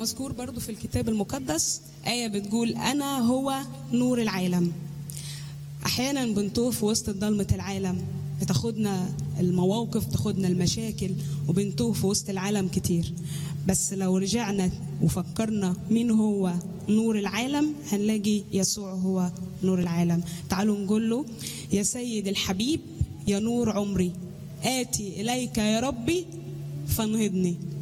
مذكور برضو في الكتاب المقدس آية بتقول أنا هو نور العالم أحيانا بنتوه في وسط ضلمة العالم بتاخدنا المواقف تاخدنا المشاكل وبنتوه في وسط العالم كتير بس لو رجعنا وفكرنا مين هو نور العالم هنلاقي يسوع هو نور العالم تعالوا نقول له يا سيد الحبيب يا نور عمري آتي إليك يا ربي فانهضني